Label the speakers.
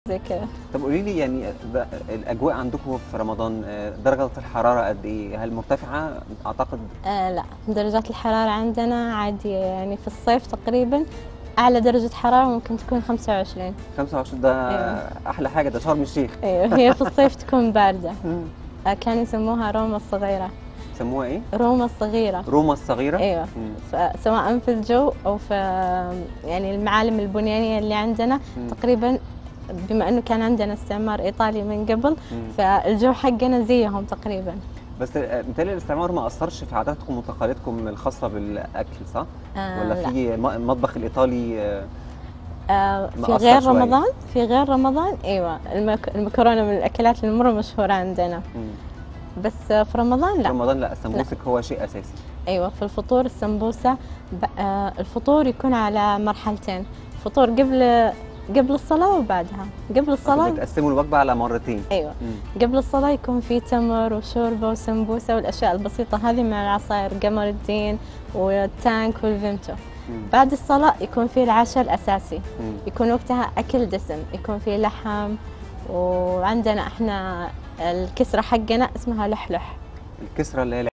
Speaker 1: زي كده
Speaker 2: طب قولي لي يعني ده الاجواء عندكم في رمضان آه، درجه الحراره قد ايه هل مرتفعه اعتقد
Speaker 1: آه لا درجات الحرارة عندنا عادية يعني في الصيف تقريبا أعلى درجة حرارة ممكن تكون 25
Speaker 2: 25 ده
Speaker 1: أيوة.
Speaker 2: احلى حاجه ده شرم الشيخ
Speaker 1: أيوة هي في الصيف تكون باردة
Speaker 2: مم.
Speaker 1: آه كانوا يسموها روما الصغيرة
Speaker 2: سموها ايه
Speaker 1: روما الصغيرة
Speaker 2: روما الصغيره
Speaker 1: أيوة
Speaker 2: مم.
Speaker 1: ف- سواء في الجو أو في يعني المعالم البنيانية اللي عندنا
Speaker 2: مم.
Speaker 1: تقريبا بما أنه كان عندنا استعمار إيطالي من قبل
Speaker 2: مم.
Speaker 1: فالجو حقنا زيهم تقريبا
Speaker 2: بس آه، متهيألي الاستعمار ما اثرش في عاداتكم وتقاليدكم الخاصه بالاكل صح
Speaker 1: آه
Speaker 2: ولا
Speaker 1: لا.
Speaker 2: في م- المطبخ الايطالي آه،
Speaker 1: آه في
Speaker 2: مقصر
Speaker 1: غير
Speaker 2: شوية.
Speaker 1: رمضان في غير رمضان ايوه المك... المكرونه من الاكلات اللي مره مشهوره عندنا
Speaker 2: مم.
Speaker 1: بس آه، في رمضان
Speaker 2: في
Speaker 1: لا
Speaker 2: رمضان لا السمبوسك هو شيء اساسي
Speaker 1: ايوه في الفطور السمبوسه ب... آه الفطور يكون على مرحلتين فطور قبل قبل الصلاه وبعدها قبل الصلاه
Speaker 2: بتقسموا الوجبه على مرتين
Speaker 1: ايوه
Speaker 2: مم.
Speaker 1: قبل الصلاه يكون في تمر وشوربه وسمبوسه والاشياء البسيطه هذه مع العصاير قمر الدين والتانك والفيمتو
Speaker 2: مم.
Speaker 1: بعد الصلاه يكون في العشاء الاساسي
Speaker 2: مم.
Speaker 1: يكون وقتها أكل دسم يكون في لحم وعندنا احنا الكسرة حقنا اسمها لحلح
Speaker 2: الكسره اللي هي